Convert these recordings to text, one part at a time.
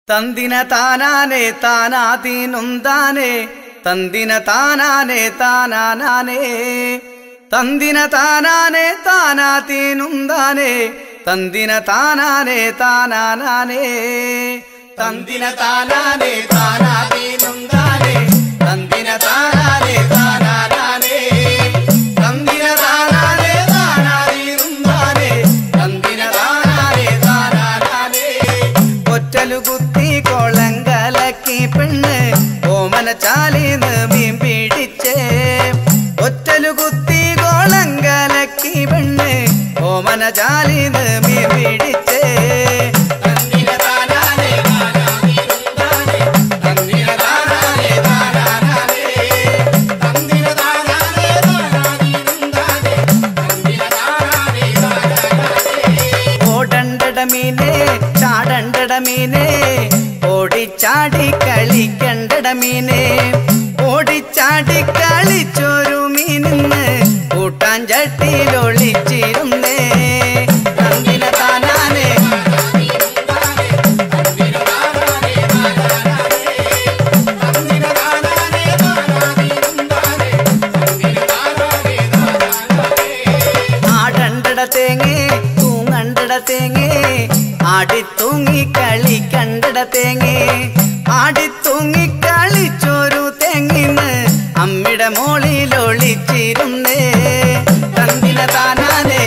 തന്തിന താനാനെ താനാതീനുന്താനെ തന്തിന താനാനെ താനാനാനേ തന്തിന താനാനെ താനാതീനുന്താനെ തന്തിന താനാനെ താനാനാനേ തന്തിന താനാനെ താനാതീനുന്താനെ തന്തിന താനാനെ താനാനാനേ തന്തിന താനാനെ താനാതീനുന്താനെ തന്തിന താനാനെ താനാനാനേ ഒറ്റലു കുത്തി കോളങ്കലക്കി പെണ്ണ് ഓമന ചാലിന്ന് മീൻ പിടിച്ചേ ഒറ്റലു കുത്തി കോളങ്കലക്കി പെണ്ണ് ഓമന ചാലിന്ന് മീൻ പിടിച്ചേ തന്തിന താനാനെ താനാതീനുന്താനെ, തന്തിന താനാനെ താനാനാനേ. തന്തിന താനാനെ താനാതീനുന്താനെ, തന്തിന താനാനെ താനാനാനേ. ഓടണ്ടട മീനെ ചാടണ്ടട മീനെ ഓടിച്ചാടി കളിക്കണ്ടട മീനെ ഓടിച്ചാടി കളിച്ചൊരു മീനിന്ന് കൂട്ടാൻ ചട്ടിയിൽ ഒളിച്ചിരുന്നേ തന്തിന താനാനെ ആടണ്ടട തേങ്ങേ തൂങ്ങണ്ടട തേങ്ങേ ആടി തൂങ്ങി കളി കണ്ടട തേങ്ങേ ആടി തൂങ്ങി കളിച്ചൊരു തെങ്ങിന്ന് അമ്മിടെ മോളിൽ ഒളിച്ചിരുന്നേ തന്തിന താനാനെ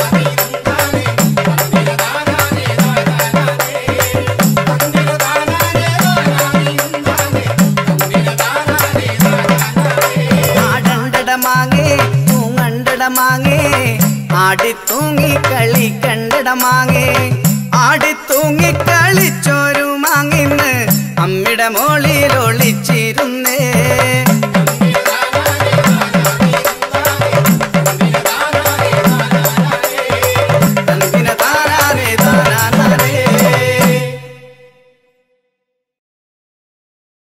ആടണ്ടട മാങ്ങേ തൂങ്ങണ്ടട മാങ്ങേ ആടി തൂങ്ങി കളി കണ്ടട മാങ്ങേ ആടി തൂങ്ങി കളിച്ചൊരു മാങ്ങിന്ന് അമ്മിടെ മോളിൽ ഒളിച്ചിരുന്നേ